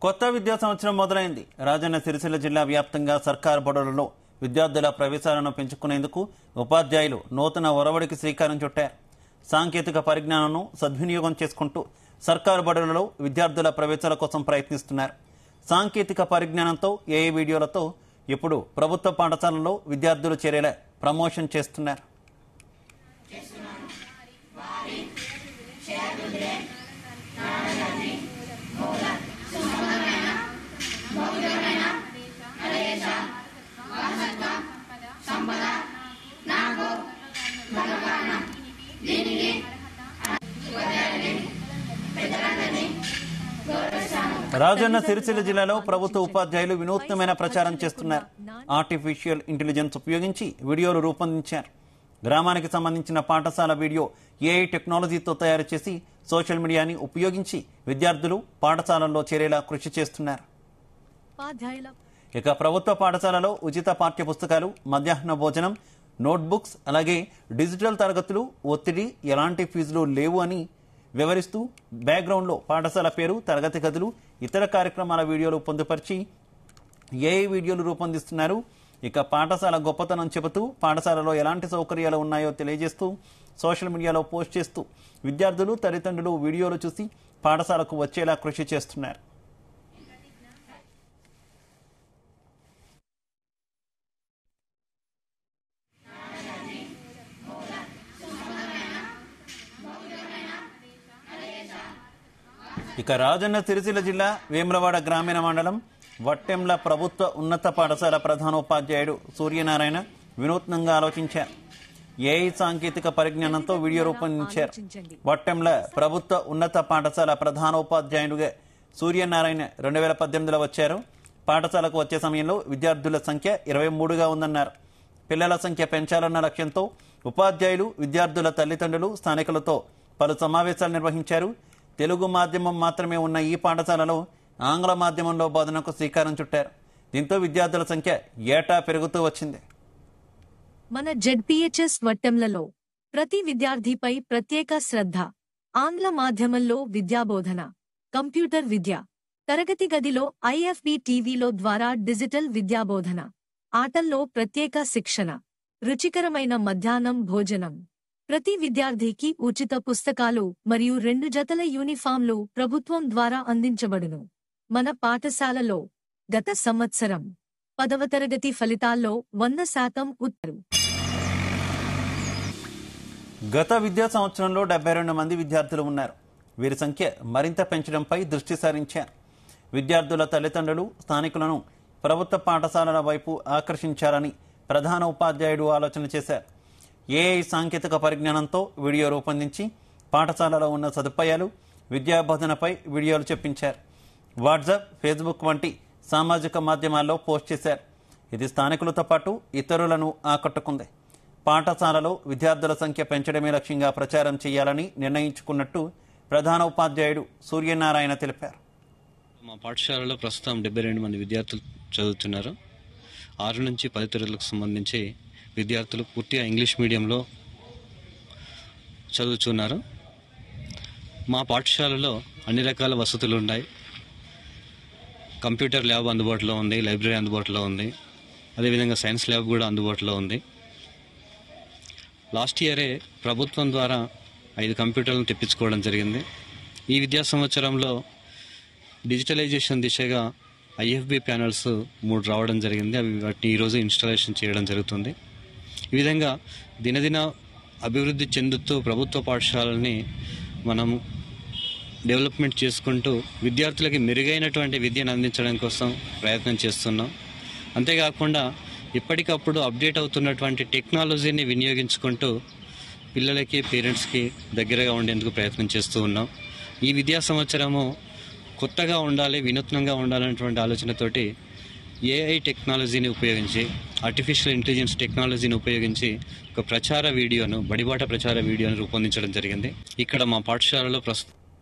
కొత్త విద్యా సంవత్సరం మొదలైంది రాజన్న సిరిసిల్ల జిల్లా వ్యాప్తంగా సర్కార్ బడులలో విద్యార్థుల ప్రవేశాలను పెంచుకునేందుకు ఉపాధ్యాయులు నూతన ఒరవడికి శ్రీకారం చుట్టారు సాంకేతిక పరిజ్ఞానాన్ని సద్వినియోగం చేసుకుంటూ సర్కారు బడులలో విద్యార్థుల ప్రవేశాల కోసం ప్రయత్నిస్తున్నారు సాంకేతిక పరిజ్ఞానంతో ఏఐ వీడియోలతో ఇప్పుడు ప్రభుత్వ పాఠశాలల్లో విద్యార్థులు చేరేలా ప్రమోషన్ చేస్తున్నారు రాజన్న సిరిసిల్ల జిల్లాలో ప్రభుత్వ ఉపాధ్యాయులు వినూత్నమైన ప్రచారం చేస్తున్నారు ఆర్టిఫిషియల్ ఇంటెలిజెన్స్ ఉపయోగించి వీడియోలు రూపొందించారు గ్రామానికి సంబంధించిన పాఠశాల వీడియో ఏఐ టెక్నాలజీతో తయారు చేసి సోషల్ మీడియాని ఉపయోగించి విద్యార్థులు పాఠశాలల్లో చేరేలా కృషి చేస్తున్నారు ఉపాధ్యాయుల ఇక ప్రభుత్వ పాఠశాలలో ఉచిత పాఠ్య పుస్తకాలు మధ్యాహ్న భోజనం నోట్బుక్స్ అలాగే డిజిటల్ తరగతులు ఒత్తిడి ఎలాంటి ఫీజులు లేవు అని వివరిస్తూ బ్యాక్గ్రౌండ్లో పాఠశాల పేరు తరగతి గదులు ఇతర కార్యక్రమాల వీడియోలు పొందుపరిచి ఏఐ వీడియోలు రూపొందిస్తున్నారు ఇక పాఠశాల గొప్పతనం చెబుతూ పాఠశాలలో ఎలాంటి సౌకర్యాలు ఉన్నాయో తెలియజేస్తూ సోషల్ మీడియాలో పోస్ట్ చేస్తూ విద్యార్థులు తల్లిదండ్రులు వీడియోలు చూసి పాఠశాలకు వచ్చేలా కృషి చేస్తున్నారు ఇక రాజన్న సిరిసిల్ల జిల్లా వేములవాడ గ్రామీణ మండలం వట్టెంల ప్రభుత్వ ఉన్నత పాఠశాల ప్రధానోపాధ్యాయుడు సూర్యనారాయణ వినూత్నంగా ఆలోచించారు ఏఐ సాంకేతిక పరిజ్ఞానంతో వీడియో రూపొందించారు వట్టెంల ప్రభుత్వ ఉన్నత పాఠశాల ప్రధానోపాధ్యాయుడుగా సూర్యనారాయణ రెండు వేల పద్దెనిమిదిలో వచ్చారు పాఠశాలకు వచ్చే సమయంలో విద్యార్థుల సంఖ్య ఇరవై మూడుగా ఉందన్నారు పిల్లల సంఖ్య పెంచాలన్న లక్ష్యంతో ఉపాధ్యాయులు విద్యార్థుల తల్లిదండ్రులు స్థానికులతో పలు సమావేశాలు నిర్వహించారు తెలుగు మాధ్యమం మాత్రమే ఉన్న ఈ పాఠశాలలో ఆంగ్ల మాధ్యమంలో బోధనకు శ్రీకారం చుట్టారు దీంతో విద్యార్థుల సంఖ్య ఏటా పెరుగుతూ వచ్చింది మన జెడ్పీహెచ్ఎస్ వట్టెంలలో ప్రతి విద్యార్థిపై ప్రత్యేక శ్రద్ధ ఆంగ్ల మాధ్యమంలో విద్యాబోధన కంప్యూటర్ విద్య తరగతి గదిలో ఐఎఫ్బి టీవీలో ద్వారా డిజిటల్ విద్యాబోధన ఆటల్లో ప్రత్యేక శిక్షణ రుచికరమైన మధ్యాహ్నం భోజనం ప్రతి విద్యార్థికి ఉచిత పుస్తకాలు మరియు రెండు జతల యూనిఫాంలు ప్రభుత్వం ద్వారా అందించబడును మన పాఠశాలలో గత సంవత్సరం పదవ తరగతి ఫలితాల్లో వంద శాతం ఉత్తరు గత విద్యా సంవత్సరంలో డెబ్బై రెండు మంది విద్యార్థులు ఉన్నారు వీరి సంఖ్య మరింత పెంచడంపై దృష్టి సారించారు విద్యార్థుల తల్లిదండ్రులు స్థానికులను ప్రభుత్వ పాఠశాలల వైపు ఆకర్షించాలని ప్రధాన ఉపాధ్యాయుడు ఆలోచన చేశారు ఏఐ సాంకేతిక పరిజ్ఞానంతో వీడియో రూపొందించి పాఠశాలలో ఉన్న సదుపాయాలు విద్యా బోధనపై వీడియోలు చెప్పించారు వాట్సాప్ ఫేస్బుక్ వంటి సామాజిక మాధ్యమాల్లో పోస్ట్ చేశారు ఇది స్థానికులతో పాటు ఇతరులను ఆకట్టుకుంది పాఠశాలలో విద్యార్థుల సంఖ్య పెంచడమే లక్ష్యంగా ప్రచారం చేయాలని నిర్ణయించుకున్నట్టు ప్రధాన ఉపాధ్యాయుడు సూర్యనారాయణ తెలిపారు మా పాఠశాలలో ప్రస్తుతం డెబ్బై రెండు మంది విద్యార్థులు చదువుతున్నారు ఆరు నుంచి పది తరగతులకు సంబంధించి విద్యార్థులు పూర్తిగా ఇంగ్లీష్ మీడియంలో చదువుతున్నారు మా పాఠశాలలో అన్ని రకాల వసతులు ఉన్నాయి కంప్యూటర్ ల్యాబ్ అందుబాటులో ఉంది లైబ్రరీ అందుబాటులో ఉంది అదేవిధంగా సైన్స్ ల్యాబ్ కూడా అందుబాటులో ఉంది లాస్ట్ ఇయరే ప్రభుత్వం ద్వారా ఐదు కంప్యూటర్లను తెప్పించుకోవడం జరిగింది ఈ విద్యా సంవత్సరంలో డిజిటలైజేషన్ దిశగా ఐఎఫ్బి ప్యానల్స్ మూడు రావడం జరిగింది అవి వాటిని ఈరోజు ఇన్స్టాలేషన్ చేయడం జరుగుతుంది ఈ విధంగా దినదిన అభివృద్ధి చెందుతూ ప్రభుత్వ పాఠశాలని మనం డెవలప్మెంట్ చేసుకుంటూ విద్యార్థులకి మెరుగైనటువంటి విద్యను అందించడం కోసం ప్రయత్నం చేస్తున్నాం అంతేకాకుండా ఎప్పటికప్పుడు అప్డేట్ అవుతున్నటువంటి టెక్నాలజీని వినియోగించుకుంటూ పిల్లలకి పేరెంట్స్కి దగ్గరగా ఉండేందుకు ప్రయత్నం చేస్తూ ఉన్నాం ఈ విద్యా సంవత్సరము కొత్తగా ఉండాలి వినూత్నంగా ఉండాలనేటువంటి ఆలోచనతోటి ఏఐ టెక్నాలజీని ఉపయోగించి ఆర్టిఫిషియల్ ఇంటెలిజెన్స్ టెక్నాలజీని ఉపయోగించి ఒక ప్రచార వీడియోను బడిబాట ప్రచార వీడియోను రూపొందించడం జరిగింది ఇక్కడ మా పాఠశాలలో ప్రస్తుతం